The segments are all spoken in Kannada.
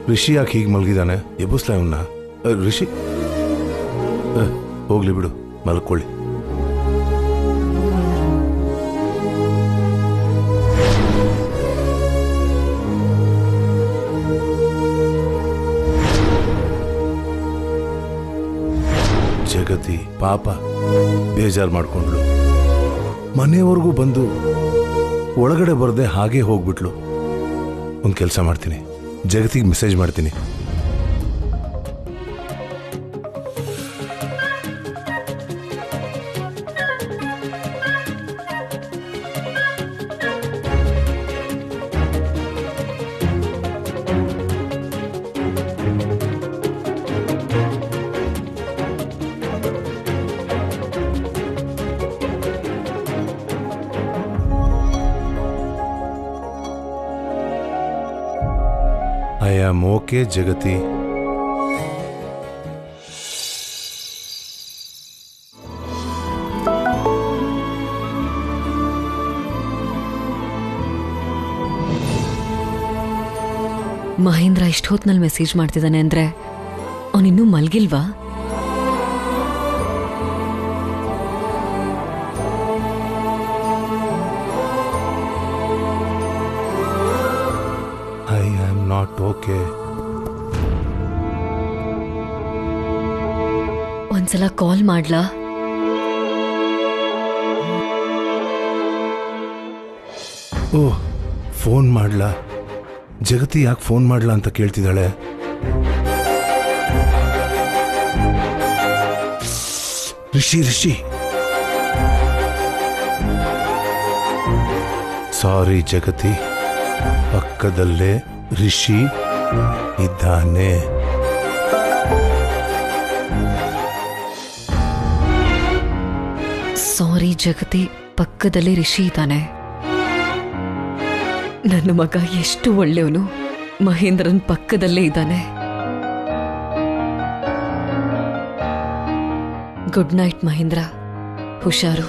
ರಿಷಿ ಯಾಕೆ ಹೀಗೆ ಮಲಗಿದಾನೆ ಎಬ್ಬಿಸ್ಲ ಇವನ್ನ ಅ, ರಿಷಿ ಅ, ಹೋಗ್ಲಿ ಬಿಡು ಮಲ್ಕೊಳ್ಳಿ ಜಗತಿ ಪಾಪ ಬೇಜಾರು ಮಾಡ್ಕೊಂಡ್ಲು ಮನೆಯವರೆಗೂ ಬಂದು ಒಳಗಡೆ ಬರದೆ ಹಾಗೆ ಹೋಗ್ಬಿಟ್ಲು ಒಂದು ಕೆಲಸ ಮಾಡ್ತೀನಿ ಜಗತ್ತಿಗೆ ಮೆಸೇಜ್ ಮಾಡ್ತೀನಿ ಐ ಆಮ್ ಓಕೆ ಜಗತಿ ಮಹೇಂದ್ರ ಇಷ್ಟು ಹೊತ್ನಲ್ಲಿ ಮೆಸೇಜ್ ಮಾಡ್ತಿದ್ದಾನೆ ಅಂದ್ರೆ ಅವನಿನ್ನೂ ಮಲ್ಗಿಲ್ವಾ ಐ ಆಮ್ ನಾಟ್ ಓಕೆ ಒಂದ್ಸಲ ಕಾಲ್ ಮಾಡ್ಲಾ ಓ ಫೋನ್ ಮಾಡ್ಲಾ ಜಗತಿ ಯಾಕೆ ಫೋನ್ ಮಾಡ್ಲಾ ಅಂತ ಕೇಳ್ತಿದ್ದಾಳೆ ರಿಷಿ ರಿಷಿ ಸಾರಿ ಜಗತಿ ಪಕ್ಕದಲ್ಲೇ ರಿಷಿ ಇದ್ದಾನೆ ಸಾರಿ ಜಗತಿ ಪಕ್ಕದಲ್ಲಿ ರಿಷಿ ಇದ್ದಾನೆ ನನ್ನ ಮಗ ಎಷ್ಟು ಒಳ್ಳೆಯವನು ಮಹೇಂದ್ರನ್ ಪಕ್ಕದಲ್ಲೇ ಇದ್ದಾನೆ ಗುಡ್ ನೈಟ್ ಮಹೇಂದ್ರ ಹುಷಾರು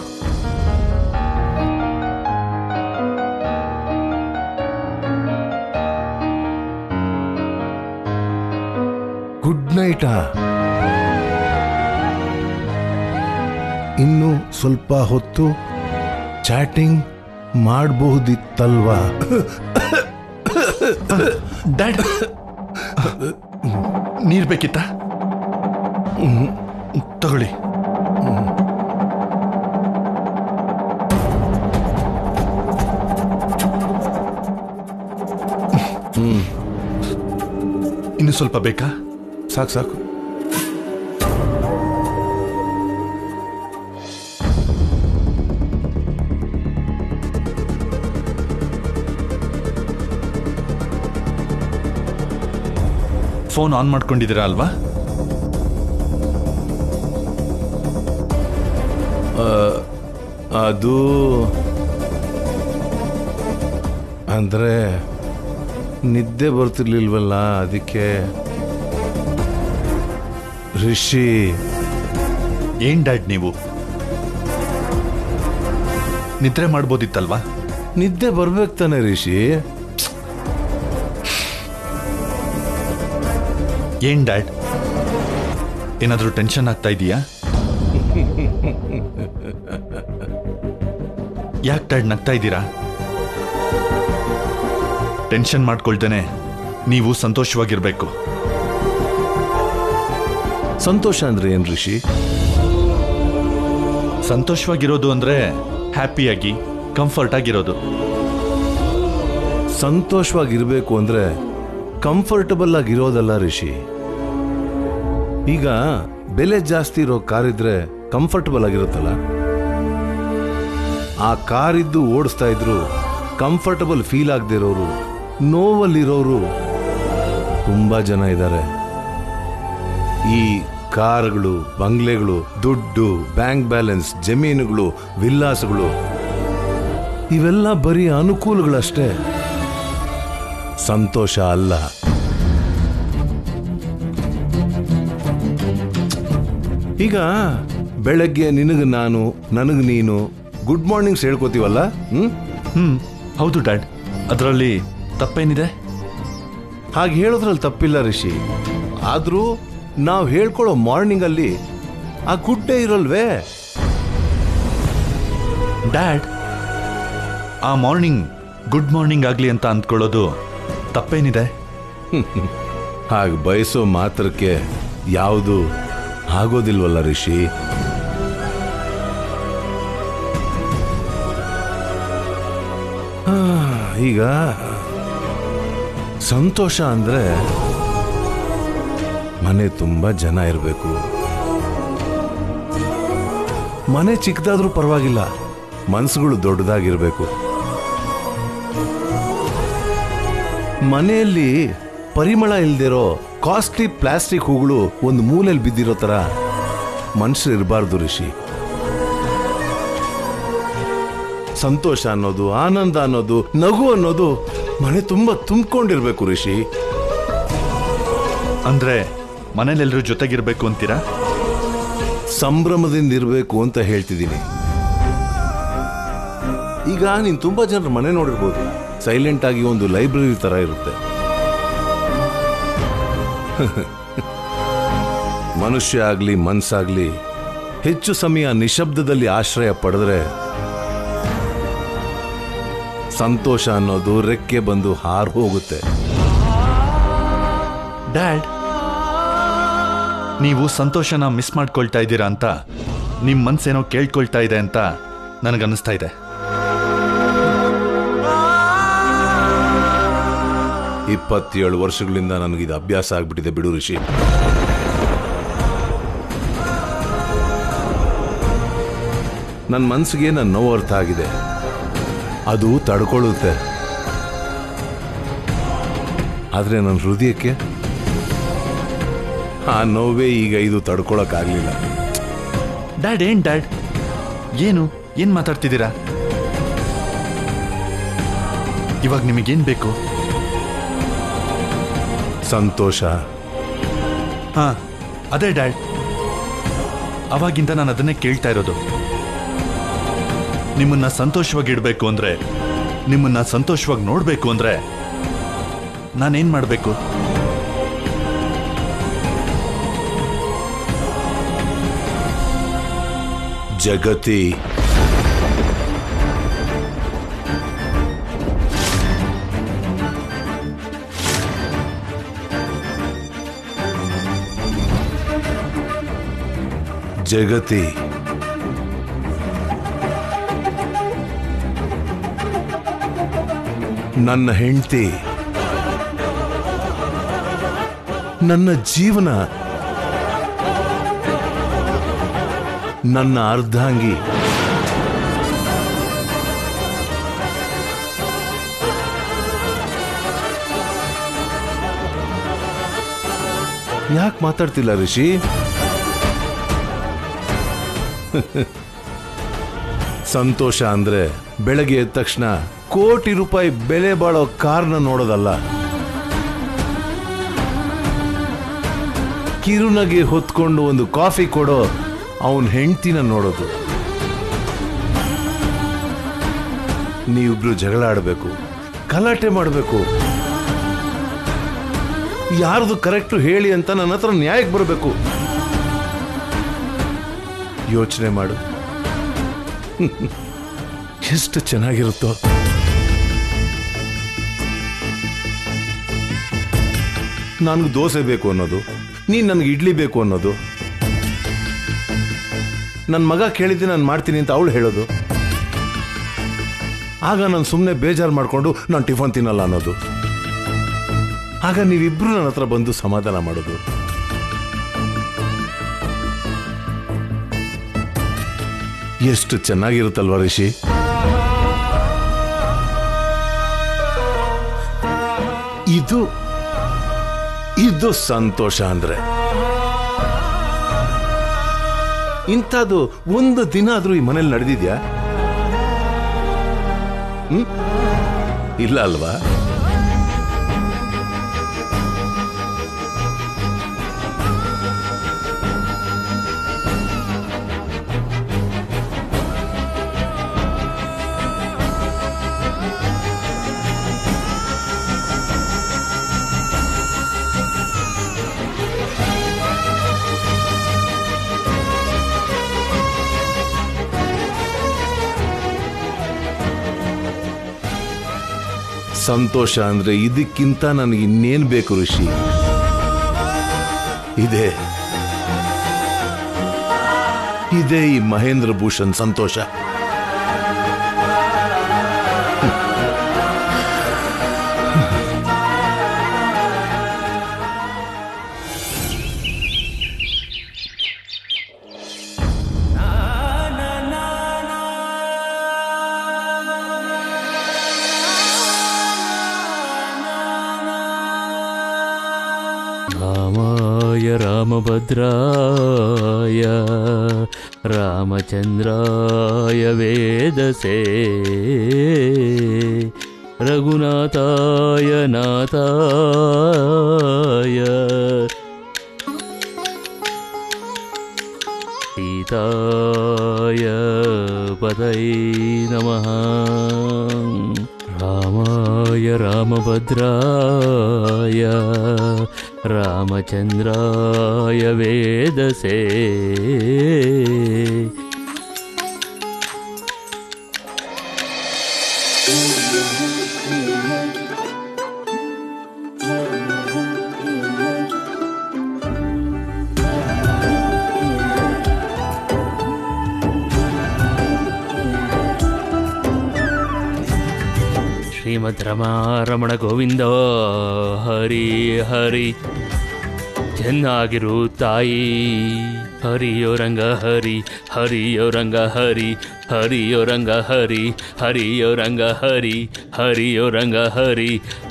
ಗುಡ್ ನೈಟಾ ಇನ್ನು ಸ್ವಲ್ಪ ಹೊತ್ತು ಚಾಟಿಂಗ್ ಮಾಡಬಹುದಿತ್ತಲ್ವಾ ಡ್ಯಾಡ್ ನೀರ್ ಬೇಕಿತ್ತ ತಗೊಳ್ಳಿ ಇನ್ನು ಸ್ವಲ್ಪ ಬೇಕಾ ಸಾಕು ಸಾಕು ಫೋನ್ ಆನ್ ಮಾಡ್ಕೊಂಡಿದ್ದೀರಾ ಅಲ್ವಾ ಅದು ಅಂದ್ರೆ ನಿದ್ದೆ ಬರ್ತಿರ್ಲಿಲ್ವಲ್ಲ ಅದಕ್ಕೆ ರಿಷಿ ಏನ್ ಡ್ಯಾಡ್ ನೀವು ನಿದ್ರೆ ಮಾಡ್ಬೋದಿತ್ತಲ್ವಾ ನಿದ್ದೆ ಬರ್ಬೇಕು ತಾನೆ ರಿಷಿ ಏನ್ ಡ್ಯಾಡ್ ಏನಾದ್ರೂ ಟೆನ್ಷನ್ ಆಗ್ತಾ ಇದೆಯಾ ಯಾಕೆ ಡ್ಯಾಡ್ ನಗ್ತಾ ಇದ್ದೀರಾ ಟೆನ್ಷನ್ ಮಾಡ್ಕೊಳ್ತೇನೆ ನೀವು ಸಂತೋಷವಾಗಿರ್ಬೇಕು ಸಂತೋಷ ಅಂದ್ರೆ ಏನ್ ರಿಷಿ ಸಂತೋಷವಾಗಿರೋದು ಅಂದ್ರೆ ಹ್ಯಾಪಿಯಾಗಿ ಕಂಫರ್ಟ್ ಆಗಿರೋದು ಸಂತೋಷವಾಗಿರ್ಬೇಕು ಅಂದ್ರೆ ಕಂಫರ್ಟಬಲ್ ಆಗಿರೋದಲ್ಲ ರಿಷಿ ಈಗ ಬೆಲೆ ಜಾಸ್ತಿ ಇರೋ ಕಾರ್ ಇದ್ರೆ ಕಂಫರ್ಟಬಲ್ ಆಗಿರುತ್ತಲ್ಲ ಆ ಕಾರ್ ಇದ್ದು ಓಡಿಸ್ತಾ ಇದ್ರು ಕಂಫರ್ಟಬಲ್ ಫೀಲ್ ಆಗದೆ ಇರೋರು ನೋವಲ್ಲಿರೋರು ತುಂಬಾ ಜನ ಇದ್ದಾರೆ ಈ ಕಾರ್ಗಳು ಬಂಗ್ಲೆಗಳು ದುಡ್ಡು ಬ್ಯಾಂಕ್ ಬ್ಯಾಲೆನ್ಸ್ ಜಮೀನುಗಳು ವಿಲ್ಲಾಸ್ಗಳು ಇವೆಲ್ಲ ಬರೀ ಅನುಕೂಲಗಳಷ್ಟೇ ಸಂತೋಷ ಅಲ್ಲ ಈಗ ಬೆಳಗ್ಗೆ ನಿನಗೆ ನಾನು ನನಗೆ ನೀನು ಗುಡ್ ಮಾರ್ನಿಂಗ್ಸ್ ಹೇಳ್ಕೋತೀವಲ್ಲ ಹ್ಮ್ ಹ್ಮ್ ಹೌದು ಡ್ಯಾಡ್ ಅದರಲ್ಲಿ ತಪ್ಪೇನಿದೆ ಹಾಗೆ ಹೇಳೋದ್ರಲ್ಲಿ ತಪ್ಪಿಲ್ಲ ರಿಷಿ ಆದ್ರೂ ನಾವು ಹೇಳ್ಕೊಳ್ಳೋ ಮಾರ್ನಿಂಗ್ ಅಲ್ಲಿ ಆ ಗುಡ್ಡೆ ಇರಲ್ವೇ ಡ್ಯಾಡ್ ಆ ಮಾರ್ನಿಂಗ್ ಗುಡ್ ಮಾರ್ನಿಂಗ್ ಆಗಲಿ ಅಂತ ಅಂದ್ಕೊಳ್ಳೋದು ತಪ್ಪೇನಿದೆ ಹಾಗೆ ಬಯಸೋ ಮಾತ್ರಕ್ಕೆ ಯಾವುದು ಆಗೋದಿಲ್ವಲ್ಲ ರಿಷಿ ಆ, ಈಗ ಸಂತೋಷ ಅಂದ್ರೆ ಮನೆ ತುಂಬಾ ಜನ ಇರಬೇಕು ಮನೆ ಚಿಕ್ಕದಾದ್ರೂ ಪರವಾಗಿಲ್ಲ ಮನ್ಸುಗಳು ದೊಡ್ಡದಾಗಿರ್ಬೇಕು ಮನೆಯಲ್ಲಿ ಪರಿಮಳ ಇಲ್ದಿರೋ ಕಾಸ್ಟ್ಲಿ ಪ್ಲಾಸ್ಟಿಕ್ ಹೂಗಳು ಒಂದು ಮೂಲೆಯಲ್ಲಿ ಬಿದ್ದಿರೋ ತರ ಮನುಷ್ಯರು ಇರಬಾರ್ದು ಋಷಿ ಸಂತೋಷ ಅನ್ನೋದು ಆನಂದ ಅನ್ನೋದು ನಗು ಅನ್ನೋದು ಮನೆ ತುಂಬಾ ತುಂಬಿಕೊಂಡಿರ್ಬೇಕು ಋಷಿ ಅಂದ್ರೆ ಮನೇಲೆಲ್ಲರೂ ಜೊತೆಗಿರ್ಬೇಕು ಅಂತೀರಾ ಸಂಭ್ರಮದಿಂದ ಇರಬೇಕು ಅಂತ ಹೇಳ್ತಿದ್ದೀನಿ ಈಗ ನೀನ್ ತುಂಬಾ ಜನರ ಮನೆ ನೋಡಿರ್ಬೋದು ಸೈಲೆಂಟ್ ಆಗಿ ಒಂದು ಲೈಬ್ರರಿ ತರ ಇರುತ್ತೆ ಮನುಷ್ಯ ಆಗ್ಲಿ ಮನ್ಸಾಗ್ಲಿ ಹೆಚ್ಚು ಸಮಯ ನಿಶಬ್ದದಲ್ಲಿ ಆಶ್ರಯ ಪಡೆದ್ರೆ ಸಂತೋಷ ಅನ್ನೋದು ರೆಕ್ಕೆ ಬಂದು ಹಾರ್ ಹೋಗುತ್ತೆ ಡ್ಯಾಡ್ ನೀವು ಸಂತೋಷನ ಮಿಸ್ ಮಾಡ್ಕೊಳ್ತಾ ಇದ್ದೀರಾ ಅಂತ ನಿಮ್ಮ ಮನ್ಸೇನೋ ಕೇಳ್ಕೊಳ್ತಾ ಇದೆ ಅಂತ ನನಗನ್ನಿಸ್ತಾ ಇದೆ ಇಪ್ಪತ್ತೇಳು ವರ್ಷಗಳಿಂದ ನನಗಿದು ಅಭ್ಯಾಸ ಆಗ್ಬಿಟ್ಟಿದೆ ಬಿಡು ಋಷಿ ನನ್ನ ಮನಸ್ಸಿಗೆ ನನ್ನ ನೋವು ಅರ್ಥ ಆಗಿದೆ ಅದು ತಡ್ಕೊಳ್ಳುತ್ತೆ ಆದ್ರೆ ನನ್ನ ಹೃದಯಕ್ಕೆ ಆ ನೋವೇ ಈಗ ಇದು ತಡ್ಕೊಳಕ್ಕಾಗ್ಲಿಲ್ಲ ಡ್ಯಾಡ್ ಏನ್ ಡ್ಯಾಡ್ ಏನು ಏನ್ ಮಾತಾಡ್ತಿದ್ದೀರಾ ಇವಾಗ ನಿಮಗೇನ್ ಬೇಕು ಸಂತೋಷ ಹಾ ಅದೇ ಡ್ಯಾಡ್ ಅವಾಗಿಂದ ನಾನು ಅದನ್ನೇ ಕೇಳ್ತಾ ಇರೋದು ನಿಮ್ಮನ್ನ ಸಂತೋಷವಾಗಿ ಇಡಬೇಕು ಅಂದ್ರೆ ನಿಮ್ಮನ್ನ ಸಂತೋಷವಾಗಿ ನೋಡ್ಬೇಕು ಅಂದ್ರೆ ನಾನೇನ್ ಮಾಡಬೇಕು ಜಗತಿ ಜಗತಿ ನನ್ನ ಹೆಂಡತಿ ನನ್ನ ಜೀವನ ನನ್ನ ಅರ್ಧಾಂಗಿ ಯಾಕೆ ಮಾತಾಡ್ತಿಲ್ಲ ರಿಷಿ ಸಂತೋಷ ಅಂದ್ರೆ ಬೆಳಗ್ಗೆ ಎದ್ದ ತಕ್ಷಣ ಕೋಟಿ ರೂಪಾಯಿ ಬೆಲೆ ಬಾಳೋ ಕಾರ್ನ ನೋಡೋದಲ್ಲ ಕಿರುನಗೆ ಹೊತ್ಕೊಂಡು ಒಂದು ಕಾಫಿ ಕೊಡೋ ಅವನ್ ಹೆಂಡ್ತಿನ ನೋಡೋದು ನೀವಿಬ್ರು ಜಗಳ ಆಡಬೇಕು ಗಲಾಟೆ ಮಾಡಬೇಕು ಯಾರ್ದು ಕರೆಕ್ಟು ಹೇಳಿ ಅಂತ ನನ್ನ ಹತ್ರ ನ್ಯಾಯಕ್ಕೆ ಬರಬೇಕು ಯೋಚನೆ ಮಾಡು ಎಷ್ಟು ಚೆನ್ನಾಗಿರುತ್ತೋ ನನಗೆ ದೋಸೆ ಬೇಕು ಅನ್ನೋದು ನೀನ್ ನನಗೆ ಇಡ್ಲಿ ಬೇಕು ಅನ್ನೋದು ನನ್ನ ಮಗ ಕೇಳಿದ್ದೆ ನಾನು ಮಾಡ್ತೀನಿ ಅಂತ ಅವಳು ಹೇಳೋದು ಆಗ ನಾನು ಸುಮ್ಮನೆ ಬೇಜಾರು ಮಾಡಿಕೊಂಡು ನಾನು ಟಿಫನ್ ತಿನ್ನಲ್ಲ ಅನ್ನೋದು ಆಗ ನೀವಿಬ್ರು ನನ್ನ ಹತ್ರ ಬಂದು ಸಮಾಧಾನ ಮಾಡೋದು ಎಷ್ಟು ಚೆನ್ನಾಗಿರುತ್ತಲ್ವಾ ರಿಷಿ ಇದು ಇದು ಸಂತೋಷ ಅಂದ್ರೆ ಇಂಥದ್ದು ಒಂದು ದಿನ ಆದ್ರೂ ಈ ಮನೇಲಿ ನಡೆದಿದ್ಯಾ ಹ್ಮ್ ಇಲ್ಲ ಅಲ್ವಾ ಸಂತೋಷ ಅಂದ್ರೆ ಇದಕ್ಕಿಂತ ನನಗೆ ಇನ್ನೇನ್ ಬೇಕು ಋಷಿ ಇದೆ ಇದೇ ಈ ಮಹೇಂದ್ರ ಭೂಷಣ್ ಸಂತೋಷ रामाय रामभद्राय रामचन्द्राय वेदसे रघुनाथाय नाथाय सीताय पदये नमः रामाय रामभद्राय रामचन्द्राय वेदसे ಶ್ರೀಮದ್ ರಮಾರಮಣ ಗೋವಿಂದ ಹರಿ ಹರಿ ಚೆನ್ನಾಗಿರು ತಾಯಿ ಹರಿಯೋ ರಂಗ ಹರಿ ಹರಿಯೋ ರಂಗ ಹರಿ ಹರಿಯೋ ರಂಗ ಹರಿ ಹರಿಯೋ ರಂಗ ಹರಿ ಹರಿಯೋ ರಂಗ ಹರಿ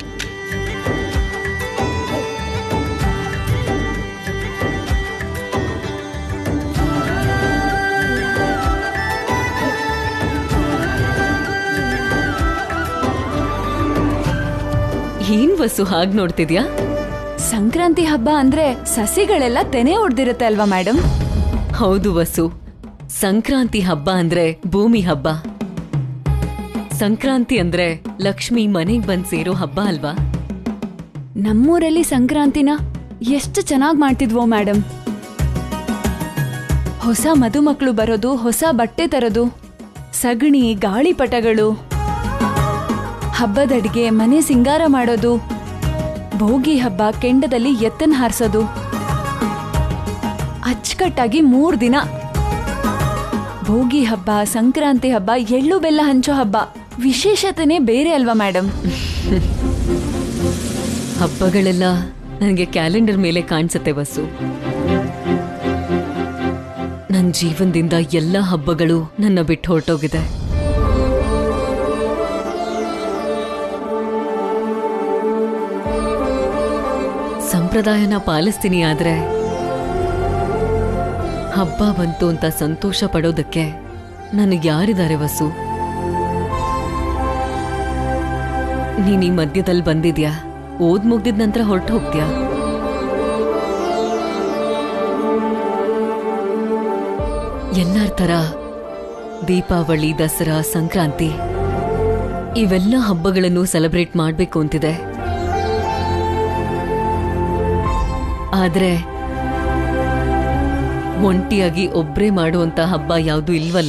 ಏನ್ ವಸು ಹಾಗ್ ನೋಡ್ತಿದ್ಯಾ ಸಂಕ್ರಾಂತಿ ಹಬ್ಬ ಅಂದ್ರೆ ಸಸಿಗಳೆಲ್ಲ ತೆನೆ ಹೊಡ್ದಿರುತ್ತೆ ಅಲ್ವಾ ಮೇಡಮ್ ಹೌದು ವಸು ಸಂಕ್ರಾಂತಿ ಹಬ್ಬ ಅಂದ್ರೆ ಭೂಮಿ ಹಬ್ಬ ಸಂಕ್ರಾಂತಿ ಅಂದ್ರೆ ಲಕ್ಷ್ಮಿ ಮನೆಗ್ ಬಂದ್ ಸೇರೋ ಹಬ್ಬ ಅಲ್ವಾ ನಮ್ಮೂರಲ್ಲಿ ಸಂಕ್ರಾಂತಿನ ಎಷ್ಟು ಚೆನ್ನಾಗಿ ಮಾಡ್ತಿದ್ವೋ ಮೇಡಮ್ ಹೊಸ ಮದುಮಕ್ಳು ಬರೋದು ಹೊಸ ಬಟ್ಟೆ ತರೋದು ಸಗಣಿ ಗಾಳಿಪಟಗಳು ಹಬ್ಬದಡಿಗೆ ಮನೆ ಸಿಂಗಾರ ಮಾಡೋದು ಭೋಗಿ ಹಬ್ಬ ಕೆಂಡದಲ್ಲಿ ಎತ್ತನ್ ಹಾರಿಸೋದು ಅಚ್ಚುಕಟ್ಟಾಗಿ ಮೂರ್ ದಿನ ಭೋಗಿ ಹಬ್ಬ ಸಂಕ್ರಾಂತಿ ಹಬ್ಬ ಎಳ್ಳು ಬೆಲ್ಲ ಹಂಚೋ ಹಬ್ಬ ವಿಶೇಷತೆನೇ ಬೇರೆ ಅಲ್ವಾ ಮೇಡಮ್ ಹಬ್ಬಗಳೆಲ್ಲ ನನಗೆ ಕ್ಯಾಲೆಂಡರ್ ಮೇಲೆ ಕಾಣಿಸುತ್ತೆ ವಸು ನನ್ನ ಜೀವನದಿಂದ ಎಲ್ಲ ಹಬ್ಬಗಳು ನನ್ನ ಬಿಟ್ಟು ಹೊರಟೋಗಿದೆ ಸಂಪ್ರದಾಯನ ಪಾಲಿಸ್ತೀನಿ ಆದ್ರೆ ಹಬ್ಬ ಬಂತು ಅಂತ ಸಂತೋಷ ಪಡೋದಕ್ಕೆ ನನಗೆ ಯಾರಿದ್ದಾರೆ ವಸು ನೀನ್ ಈ ಮಧ್ಯದಲ್ಲಿ ಬಂದಿದ್ಯಾ ಓದ್ ಮುಗ್ದಿದ ನಂತರ ಹೊರಟು ಹೋಗ್ತೀಯಾ ಎಲ್ಲಾರ್ ತರ ದೀಪಾವಳಿ ದಸರಾ ಸಂಕ್ರಾಂತಿ ಇವೆಲ್ಲ ಹಬ್ಬಗಳನ್ನು ಸೆಲೆಬ್ರೇಟ್ ಮಾಡ್ಬೇಕು ಅಂತಿದೆ ಆದ್ರೆ ಒಂಟಿಯಾಗಿ ಒಬ್ರೇ ಮಾಡುವಂತ ಹಬ್ಬ ಯಾವುದು ಇಲ್ವಲ್ಲ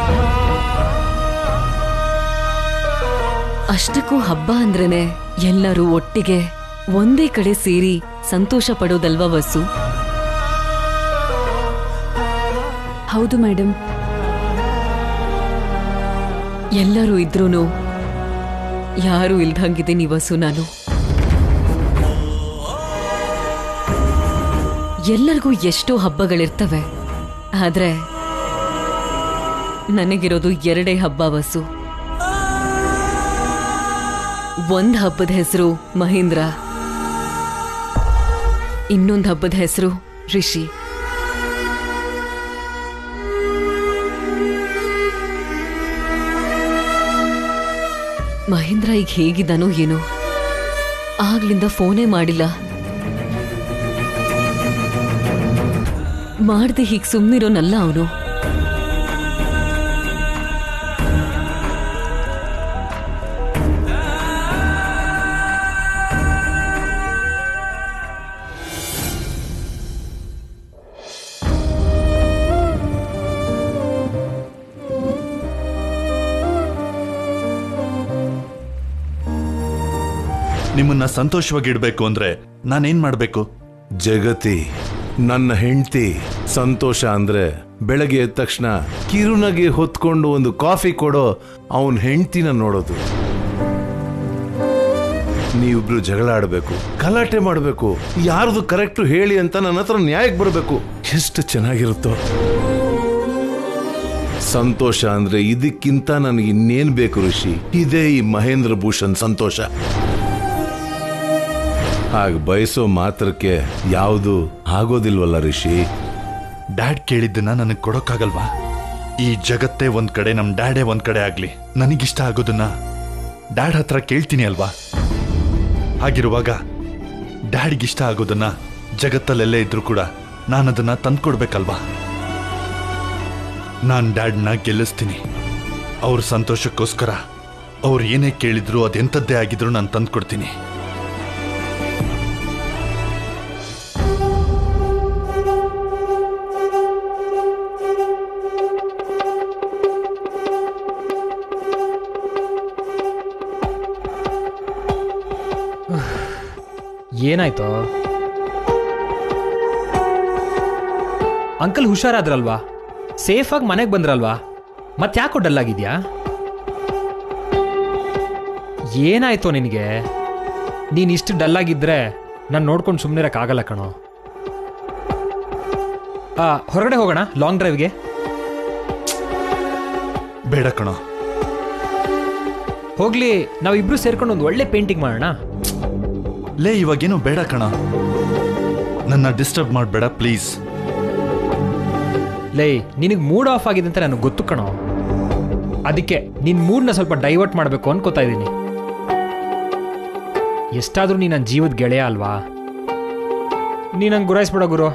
ಅಷ್ಟಕ್ಕೂ ಹಬ್ಬ ಅಂದ್ರೇನೆ ಎಲ್ಲರೂ ಒಟ್ಟಿಗೆ ಒಂದೇ ಕಡೆ ಸೇರಿ ಸಂತೋಷ ಪಡೋದಲ್ವಾ ವಸು ಹೌದು ಮೇಡಮ್ ಎಲ್ಲರೂ ಇದ್ರೂನು ಯಾರು ಇಲ್ದಂಗಿದ್ದೀನಿ ವಸು ನಾನು ಎಲ್ಲರಿಗೂ ಎಷ್ಟೋ ಹಬ್ಬಗಳಿರ್ತವೆ ಆದ್ರೆ ನನಗಿರೋದು ಎರಡೇ ಹಬ್ಬ ವಸು ಒಂದ್ ಹಬ್ಬದ ಹೆಸರು ಮಹೇಂದ್ರ ಇನ್ನೊಂದ್ ಹಬ್ಬದ ಹೆಸರು ರಿಷಿ ಮಹೇಂದ್ರ ಈಗ ಹೇಗಿದ್ದಾನೋ ಏನೋ ಆಗ್ಲಿಂದ ಫೋನೇ ಮಾಡಿಲ್ಲ ಮಾಡ್ದೆ ಹೀಗ್ ಸುಮ್ನಿರೋನಲ್ಲ ಅವನು ನಿಮ್ಮನ್ನ ಸಂತೋಷವಾಗಿಡ್ಬೇಕು ಅಂದ್ರೆ ನಾನೇನ್ ಮಾಡ್ಬೇಕು ಜಗತಿ ನನ್ನ ಹೆಂಡತಿ ಸಂತೋಷ ಅಂದ್ರೆ ಬೆಳಗ್ಗೆ ಎದ್ದ ತಕ್ಷಣ ಕಿರುನಗೆ ಹೊತ್ಕೊಂಡು ಒಂದು ಕಾಫಿ ಕೊಡೋ ಅವನ್ ಹೆಂಡ್ತಿನ ನೋಡೋದು ನೀವಿಬ್ರು ಜಗಳ ಆಡಬೇಕು ಗಲಾಟೆ ಮಾಡಬೇಕು ಯಾರ್ದು ಕರೆಕ್ಟ್ ಹೇಳಿ ಅಂತ ನನ್ನ ಹತ್ರ ನ್ಯಾಯಕ್ಕೆ ಬರಬೇಕು ಎಷ್ಟು ಚೆನ್ನಾಗಿರುತ್ತೋ ಸಂತೋಷ ಅಂದ್ರೆ ಇದಕ್ಕಿಂತ ನನಗೆ ಇನ್ನೇನ್ ಬೇಕು ಋಷಿ ಇದೇ ಈ ಮಹೇಂದ್ರ ಭೂಷಣ್ ಸಂತೋಷ ಹಾಗೆ ಬಯಸೋ ಮಾತ್ರಕ್ಕೆ ಯಾವುದು ಆಗೋದಿಲ್ವಲ್ಲ ಋಷಿ ಡ್ಯಾಡ್ ಕೇಳಿದ್ದನ್ನ ನನಗೆ ಕೊಡೋಕ್ಕಾಗಲ್ವಾ ಈ ಜಗತ್ತೇ ಒಂದ್ ಕಡೆ ನಮ್ ಡ್ಯಾಡೇ ಒಂದ್ ಕಡೆ ಆಗ್ಲಿ ನನಗಿಷ್ಟ ಆಗೋದನ್ನ ಡ್ಯಾಡ್ ಹತ್ರ ಕೇಳ್ತೀನಿ ಅಲ್ವಾ ಹಾಗಿರುವಾಗ ಡ್ಯಾಡ್ಗಿಷ್ಟ ಆಗೋದನ್ನ ಜಗತ್ತಲ್ಲೆಲ್ಲೇ ಇದ್ರೂ ಕೂಡ ನಾನು ಅದನ್ನ ತಂದ್ಕೊಡ್ಬೇಕಲ್ವಾ ನಾನ್ ಡ್ಯಾಡ್ನ ಗೆಲ್ಲಿಸ್ತೀನಿ ಅವ್ರ ಸಂತೋಷಕ್ಕೋಸ್ಕರ ಅವ್ರು ಏನೇ ಕೇಳಿದ್ರು ಅದೆಂಥದ್ದೇ ಆಗಿದ್ರು ನಾನು ತಂದ್ಕೊಡ್ತೀನಿ ಏನಾಯ್ತು ಅಂಕಲ್ ಹುಷಾರಾದ್ರಲ್ವಾ ಸೇಫಾಗಿ ಮನೆಗೆ ಬಂದ್ರಲ್ವಾ ಮತ್ತೆ ಯಾಕೋ ಡಲ್ ಆಗಿದ್ಯಾ ಏನಾಯ್ತು ನಿನಗೆ ನೀನು ಇಷ್ಟು ಡಲ್ ಆಗಿದ್ರೆ ನಾನು ನೋಡ್ಕೊಂಡು ಸುಮ್ಮನಿರಕ್ಕಾಗಲ್ಲ ಕಣೋ ಆ, ಹೊರಗಡೆ ಹೋಗೋಣ ಲಾಂಗ್ ಡ್ರೈವ್ಗೆ ಬೇಡ ಕಣೋ ಹೋಗ್ಲಿ ನಾವಿಬ್ರು ಸೇರ್ಕೊಂಡು ಒಂದು ಒಳ್ಳೆ ಪೇಂಟಿಂಗ್ ಮಾಡೋಣ ಲೇ ಇವಾಗೇನು ಬೇಡ ಕಣ ನನ್ನ ಡಿಸ್ಟರ್ಬ್ ಮಾಡಬೇಡ ಪ್ಲೀಸ್ ಲೇ ನಿನಗೆ ಮೂಡ್ ಆಫ್ ಆಗಿದೆ ಅಂತ ನನಗೆ ಗೊತ್ತು ಕಣೋ ಅದಕ್ಕೆ ನಿನ್ನ ಮೂಡ್ನ ಸ್ವಲ್ಪ ಡೈವರ್ಟ್ ಮಾಡಬೇಕು ಅನ್ಕೋತಾ ಇದ್ದೀನಿ ಎಷ್ಟಾದರೂ ನೀ ನನ್ನ ಜೀವದ ಗೆಳೆಯ ಅಲ್ವಾ ನೀ ನಂಗೆ ಗುರಾಯಿಸ್ಬಿಡೋ ಗುರು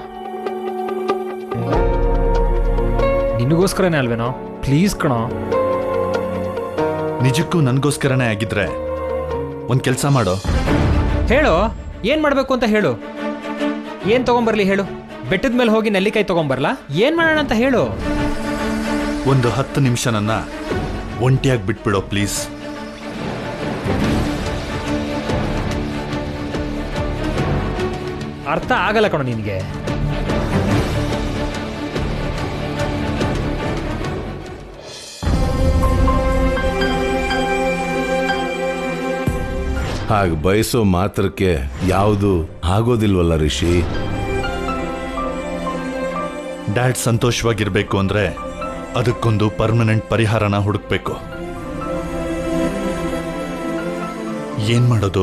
ನಿನಗೋಸ್ಕರನೇ ಅಲ್ವೇನೋ ಪ್ಲೀಸ್ ಕಣೋ ನಿಜಕ್ಕೂ ನನಗೋಸ್ಕರನೇ ಆಗಿದ್ರೆ ಒಂದು ಕೆಲಸ ಮಾಡೋ ಹೇಳು ಏನು ಮಾಡಬೇಕು ಅಂತ ಹೇಳು ಏನು ತೊಗೊಂಬರ್ಲಿ ಹೇಳು ಬೆಟ್ಟದ ಮೇಲೆ ಹೋಗಿ ನೆಲ್ಲಿಕಾಯಿ ತೊಗೊಂಬರ್ಲಾ ಏನು ಮಾಡೋಣ ಅಂತ ಹೇಳು ಒಂದು ಹತ್ತು ನಿಮಿಷ ನನ್ನ ಒಂಟಿಯಾಗಿ ಬಿಟ್ಬಿಡೋ ಪ್ಲೀಸ್ ಅರ್ಥ ಆಗಲ್ಲ ಕಣೋ ನಿನಗೆ ಹಾಗೆ ಬಯಸೋ ಮಾತ್ರಕ್ಕೆ ಯಾವುದು ಆಗೋದಿಲ್ವಲ್ಲ ಋಷಿ ಡ್ಯಾಡ್ ಸಂತೋಷವಾಗಿರ್ಬೇಕು ಅಂದ್ರೆ ಅದಕ್ಕೊಂದು ಪರ್ಮನೆಂಟ್ ಪರಿಹಾರನ ಹುಡುಕ್ಬೇಕು ಏನ್ ಮಾಡೋದು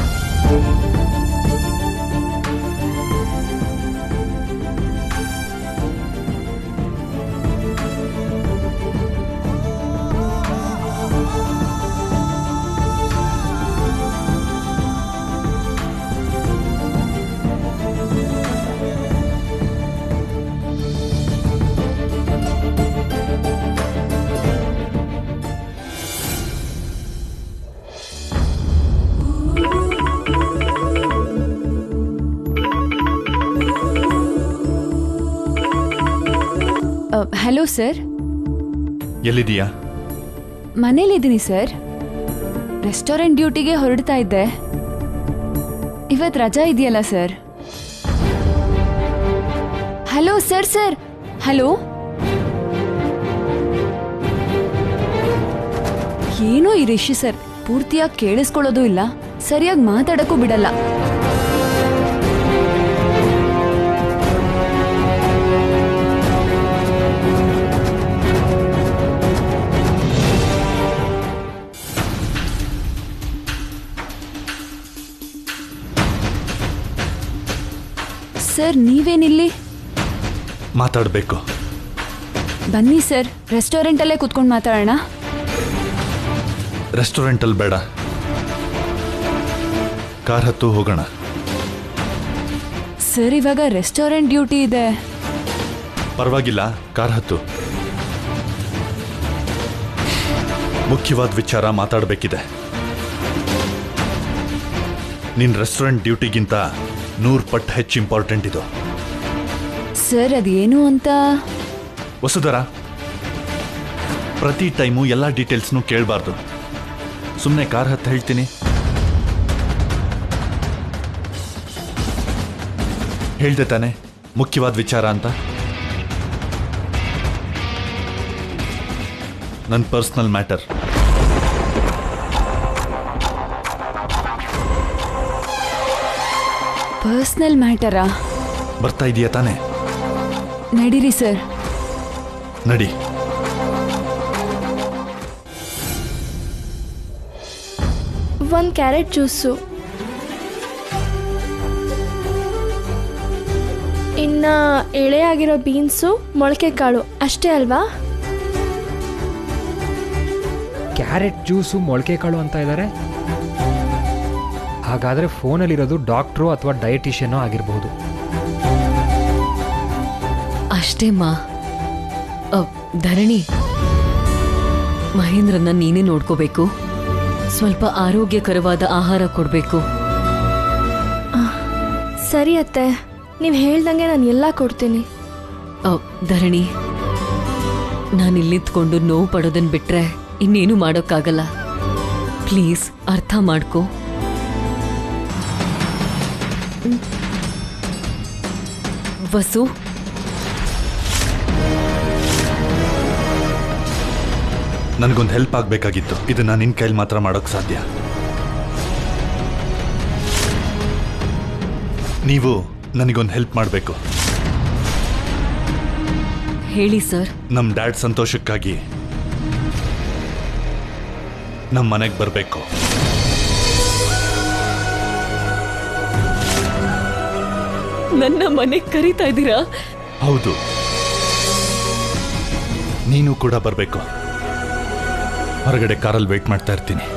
ಹಲೋ ಸರ್ ಎಲ್ಲಿದೀಯಾ ಮನೇಲಿದ್ದೀನಿ ಸರ್ ರೆಸ್ಟೋರೆಂಟ್ ಡ್ಯೂಟಿಗೆ ಹೊರಡ್ತಾ ಇದ್ದೆ ಇವತ್ತು ರಜಾ ಇದೆಯಲ್ಲ sir hello sir sir hello ಏನೋ ಈ ರಿಷಿ ಸರ್ ಪೂರ್ತಿಯಾಗಿ ಕೇಳಿಸ್ಕೊಳ್ಳೋದು ಇಲ್ಲ ಸರಿಯಾಗಿ ಮಾತಾಡಕ್ಕೂ ಬಿಡಲ್ಲ ಸರ್ ನೀವೇನಿಲ್ಲಿ ಮಾತಾಡಬೇಕು ಬನ್ನಿ ಸರ್ ರೆಸ್ಟೋರೆಂಟಲ್ಲೇ ಕುತ್ಕೊಂಡು ಮಾತಾಡೋಣ ರೆಸ್ಟೋರೆಂಟಲ್ಲಿ ಬೇಡ ಕಾರ್ ಹತ್ತು ಹೋಗೋಣ ಸರ್ ಇವಾಗ ರೆಸ್ಟೋರೆಂಟ್ ಡ್ಯೂಟಿ ಇದೆ ಪರವಾಗಿಲ್ಲ ಕಾರ್ ಹತ್ತು ಮುಖ್ಯವಾದ ವಿಚಾರ ಮಾತಾಡಬೇಕಿದೆ ನಿನ್ ರೆಸ್ಟೋರೆಂಟ್ ಡ್ಯೂಟಿಗಿಂತ ನೂರು ಪಟ್ಟು ಹೆಚ್ಚು ಇಂಪಾರ್ಟೆಂಟ್ ಇದು ಸರ್ ಅದೇನು ಅಂತ ವಸುಧರ ಪ್ರತಿ ಟೈಮು ಎಲ್ಲ ಡೀಟೇಲ್ಸ್ನು ಕೇಳಬಾರ್ದು ಸುಮ್ಮನೆ ಕಾರ್ ಹತ್ತು ಹೇಳ್ತೀನಿ ಹೇಳ್ದೆ ತಾನೆ ಮುಖ್ಯವಾದ ವಿಚಾರ ಅಂತ ನನ್ನ ಪರ್ಸ್ನಲ್ ಮ್ಯಾಟರ್ ಪರ್ಸ್ನಲ್ ಮ್ಯಾಟರಾ ಬರ್ತಾ ಇದೆಯಾ ತಾನೆ ನಡೀರಿ ಸರ್ ನಡಿ ಒಂದು ಕ್ಯಾರೆಟ್ ಜ್ಯೂಸು ಇನ್ನು ಎಳೆಯಾಗಿರೋ ಬೀನ್ಸು ಮೊಳಕೆ ಕಾಳು ಅಷ್ಟೇ ಅಲ್ವಾ ಕ್ಯಾರೆಟ್ ಜ್ಯೂಸು ಮೊಳಕೆ ಕಾಳು ಅಂತ ಇದ್ದಾರೆ ಹಾಗಾದರೆ ಫೋನಲ್ಲಿರೋದು ಡಾಕ್ಟ್ರು ಅಥವಾ ಡಯಟಿಷಿಯನೋ ಆಗಿರಬಹುದು ಅಷ್ಟೇ ಮಾ ಅ, ಧರಣಿ ಮಹೇಂದ್ರನ್ನ ನೀನೇ ನೋಡ್ಕೋಬೇಕು ಸ್ವಲ್ಪ ಆರೋಗ್ಯಕರವಾದ ಆಹಾರ ಕೊಡಬೇಕು ಸರಿ ಅತ್ತೆ ನೀವು ಹೇಳ್ದಂಗೆ ನಾನು ಎಲ್ಲ ಕೊಡ್ತೀನಿ ಧರಣಿ ನಾನಿಲ್ಲಿದ್ಕೊಂಡು ನೋವು ಪಡೋದನ್ ಬಿಟ್ರೆ ಇನ್ನೇನು ಮಾಡೋಕ್ಕಾಗಲ್ಲ ಪ್ಲೀಸ್ ಅರ್ಥ ಮಾಡ್ಕೋ ಹ್ಮ್. ವಸು ನನಗೊಂದು ಹೆಲ್ಪ್ ಆಗಬೇಕಾಗಿತ್ತು ಇದನ್ನ ನಿನ್ನ ಕೈಲಿ ಮಾತ್ರ ಮಾಡೋಕ್ಕೆ ಸಾಧ್ಯ ನೀವು ನನಗೊಂದು ಹೆಲ್ಪ್ ಮಾಡಬೇಕು ಹೇಳಿ ಸರ್ ನಮ್ಮ ಡ್ಯಾಡ್ ಸಂತೋಷಕ್ಕಾಗಿ ನಮ್ಮ ಮನೆಗೆ ಬರಬೇಕು ನನ್ನ ಮನೆಗೆ ಕರೀತಾ ಇದ್ದೀರಾ ಹೌದು ನೀನು ಕೂಡ ಬರಬೇಕು ಹೊರಗಡೆ ಕಾರಲ್ಲಿ ವೇಟ್ ಮಾಡ್ತಾ ಇರ್ತೀನಿ